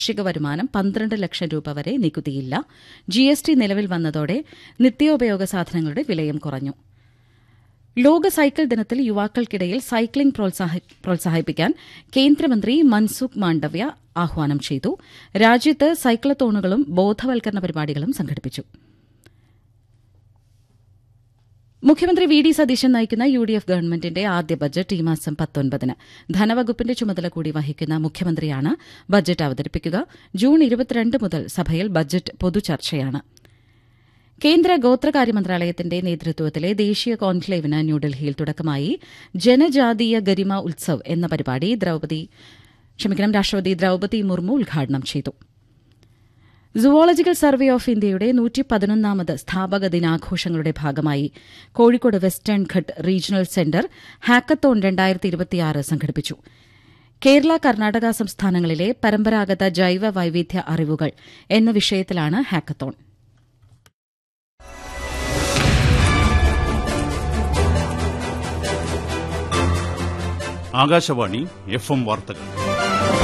വാർഷിക വരുമാനം പന്ത്രണ്ട് ലക്ഷം രൂപ വരെ നികുതിയില്ല ജി എസ് ടി നിലവിൽ വന്നതോടെ നിത്യോപയോഗ സാധനങ്ങളുടെ വിലയും കുറഞ്ഞു ലോക സൈക്കിൾ ദിനത്തിൽ യുവാക്കൾക്കിടയിൽ സൈക്ലിംഗ് പ്രോത്സാഹി- പ്രോത്സാഹിപ്പിക്കാൻ കേന്ദ്രമന്ത്രി മൻസുഖ് മാണ്ഡവ്യ ആഹ്വാനം ചെയ്തു രാജ്യത്ത് സൈക്ലത്തോണുകളും ബോധവൽക്കരണ പരിപാടികളും സംഘടിപ്പിച്ചു മുഖ്യമന്ത്രി വി ഡി സതീശൻ നയിക്കുന്ന യു ഡി എഫ് ഗവൺമെന്റിന്റെ ആദ്യ ബജറ്റ് ഈ മാസം പത്തൊൻപതിന് ധനവകുപ്പിന്റെ ചുമതല കൂടി വഹിക്കുന്ന മുഖ്യമന്ത്രിയാണ് ബജറ്റ് അവതരിപ്പിക്കുക ജൂൺ ഇരുപത്തിരണ്ട് മുതൽ സഭയിൽ ബജറ്റ് പൊതുചർച്ചയാണ് കേന്ദ്ര ഗോത്രകാര്യ മന്ത്രാലയത്തിന്റെ നേതൃത്വത്തിലെ ദേശീയ കോൺക്ലേവിന് ന്യൂഡൽഹിയിൽ തുടക്കമായി ജനജാതീയ ഗരിമ ഉത്സവ് എന്ന പരിപാടി ദ്രൌപതി ക്ഷമിക്കണം രാഷ്ട്രപതി ദ്രൌപതി മുർമു ഉദ്ഘാടനം ചെയ്തു സുവോളജിക്കൽ സർവേ ഓഫ് ഇന്ത്യയുടെ നൂറ്റി പതിനൊന്നാമത് സ്ഥാപക ദിനാഘോഷങ്ങളുടെ ഭാഗമായി Kozhikode western ghat regional centre hackathon രണ്ടായിരത്തി ഇരുപത്തിയാറ് സംഘടിപ്പിച്ചു കേരള കർണാടക സംസ്ഥാനങ്ങളിലെ പരമ്പരാഗത ജൈവ വൈവിധ്യ അറിവുകൾ എന്ന വിഷയത്തിലാണ് ഹാക്കത്തോൺ ആകാശവാണി എഫ് എം വാർത്തകൾ